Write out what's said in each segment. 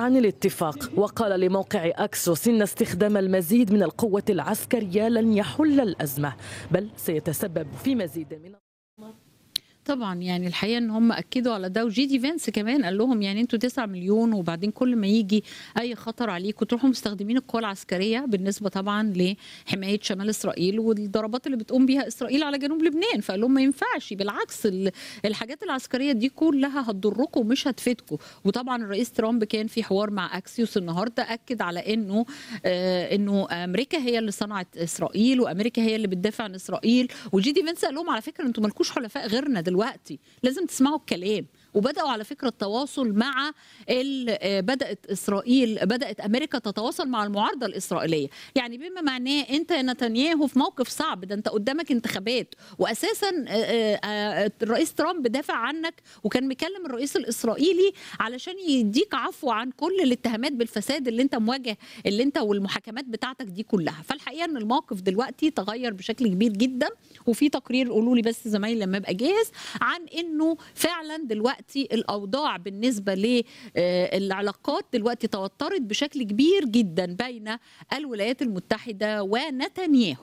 عن الاتفاق وقال لموقع أكسوس إن استخدام المزيد من القوة العسكرية لن يحل الأزمة بل سيتسبب في مزيد من طبعا يعني الحقيقه ان هم اكدوا على ده وجي دي فانس كمان قال لهم يعني انتوا 9 مليون وبعدين كل ما يجي اي خطر عليكم تروحوا مستخدمين القوى العسكريه بالنسبه طبعا لحمايه شمال اسرائيل والضربات اللي بتقوم بيها اسرائيل على جنوب لبنان فقال لهم ما ينفعش بالعكس ال- الحاجات العسكريه دي كلها هتضركم ومش هتفيدكم وطبعا الرئيس ترامب كان في حوار مع اكسيوس النهارده اكد على انه آه انه امريكا هي اللي صنعت اسرائيل وامريكا هي اللي بتدافع عن اسرائيل وجي دي فانس قال لهم على فكره انتوا مالكوش حلفاء غيرنا دلوقتي لازم تسمعوا الكلام وبداوا على فكره التواصل مع ال- آه، بدات اسرائيل بدات امريكا تتواصل مع المعارضه الاسرائيليه يعني بما معناه انت يا نتنياهو في موقف صعب ده انت قدامك انتخابات واساسا آه، آه، آه، الرئيس ترامب دافع عنك وكان مكلم الرئيس الاسرائيلي علشان يديك عفو عن كل الاتهامات بالفساد اللي انت مواجه اللي انت والمحاكمات بتاعتك دي كلها فالحقيقه ان الموقف دلوقتي تغير بشكل كبير جدا وفي تقرير قولوا لي بس زمايلي لما ابقى جاهز عن انه فعلا دلوقتي الاوضاع بالنسبه للعلاقات دلوقتي توترت بشكل كبير جدا بين الولايات المتحده ونتنياهو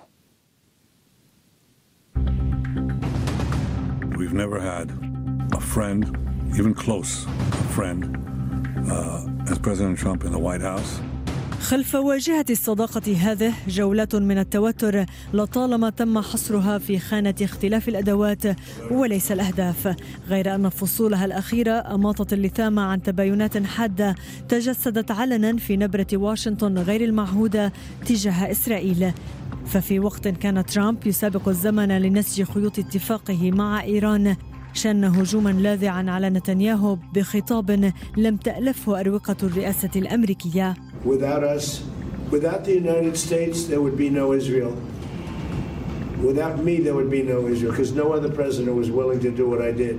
We've never had a friend, even close a friend, uh, as President Trump in the White House. خلف واجهة الصداقة هذه جولات من التوتر لطالما تم حصرها في خانة اختلاف الأدوات وليس الأهداف غير أن فصولها الأخيرة أماطت اللثام عن تباينات حادة تجسدت علنا في نبرة واشنطن غير المعهودة تجاه إسرائيل ففي وقت كان ترامب يسابق الزمن لنسج خيوط اتفاقه مع إيران شن هجوما لاذعا على نتنياهو بخطاب لم تألفه أروقة الرئاسة الأمريكية Without us, without the United States, there would be no Israel. Without me, there would be no Israel because no other president was willing to do what I did.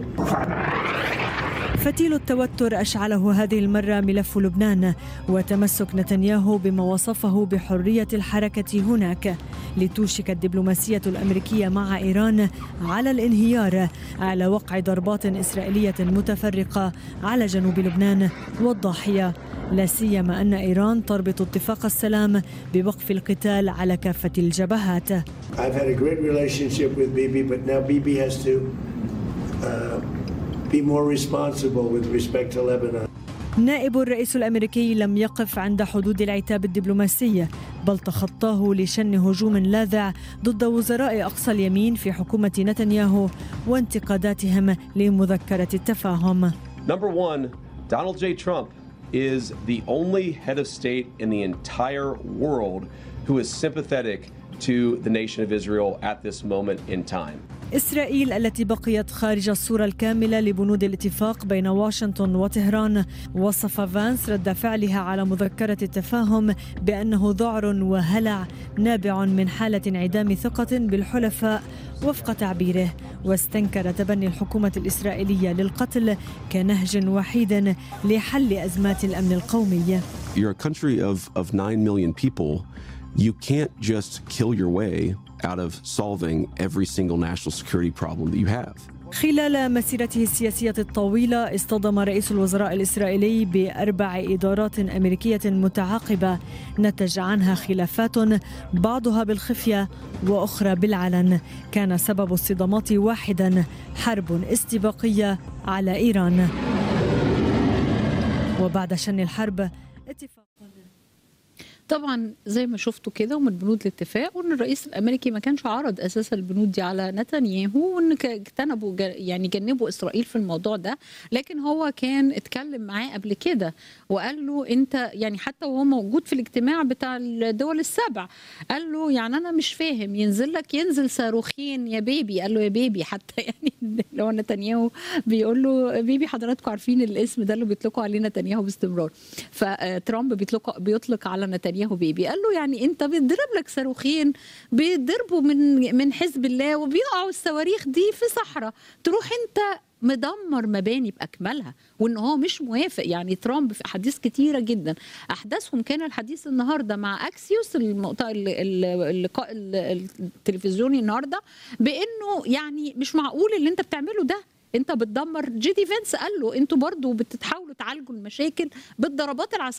فتيل التوتر أشعله هذه المرة ملف لبنان وتمسك نتنياهو بما وصفه بحرية الحركة هناك لتوشك الدبلوماسية الأمريكية مع إيران على الانهيار على وقع ضربات إسرائيلية متفرقة على جنوب لبنان والضاحية لا سيما أن إيران تربط اتفاق السلام بوقف القتال على كافة الجبهات I've had a great relationship with Bibi, but now Bibi has to uh, be more responsible with respect to Lebanon. نائب الرئيس الامريكي لم يقف عند حدود العتاب الدبلوماسي بل تخطاه لشن هجوم لاذع ضد وزراء اقصى اليمين في حكومه نتنياهو وانتقاداتهم لمذكره التفاهم. Number one, Donald J. Trump is the only head of state in the entire world who is sympathetic to the nation of Israel at this moment in time. اسرائيل التي بقيت خارج الصوره الكامله لبنود الاتفاق بين واشنطن وطهران وصف فانس رد فعلها على مذكره التفاهم بانه ذعر وهلع نابع من حاله انعدام ثقه بالحلفاء وفق تعبيره واستنكر تبني الحكومه الاسرائيليه للقتل كنهج وحيد لحل ازمات الامن القومي You're a country of, of 9 million people. You can't just kill your way out of solving every single national security problem that you have. خلال مسيرته السياسية الطويلة اصطدم رئيس الوزراء الإسرائيلي بأربع إدارات أمريكية متعاقبة نتج عنها خلافات بعضها بالخفية وأخرى بالعلن كان سبب الصدامات واحدا حرب استباقية على إيران وبعد شن الحرب اتفاق طبعا زي ما شفتوا كده ومن بنود الاتفاق وان الرئيس الامريكي ما كانش عرض اساسا البنود دي على نتنياهو وان ك- اجتنبوا ج- يعني جنبوا اسرائيل في الموضوع ده لكن هو كان اتكلم معاه قبل كده وقال له انت يعني حتى وهو موجود في الاجتماع بتاع الدول السبع قال له يعني انا مش فاهم ينزل لك ينزل صاروخين يا بيبي قال له يا بيبي حتى يعني اللي هو نتنياهو بيقول له بيبي حضراتكم عارفين الاسم ده اللي بيطلقوا عليه نتنياهو باستمرار فترامب بيطلق بيطلق على نتنياهو بيبي قال له يعني انت بيتضرب لك صاروخين بيضربوا من من حزب الله وبيقعوا الصواريخ دي في صحراء تروح انت مدمر مباني باكملها وان هو مش موافق يعني ترامب في احاديث كتيره جدا احداثهم كان الحديث النهارده مع اكسيوس المؤتمر اللقاء التلفزيوني النهارده بانه يعني مش معقول اللي انت بتعمله ده انت بتدمر جي دي فينس قال له انتوا برضو بتحاولوا تعالجوا المشاكل بالضربات العسكريه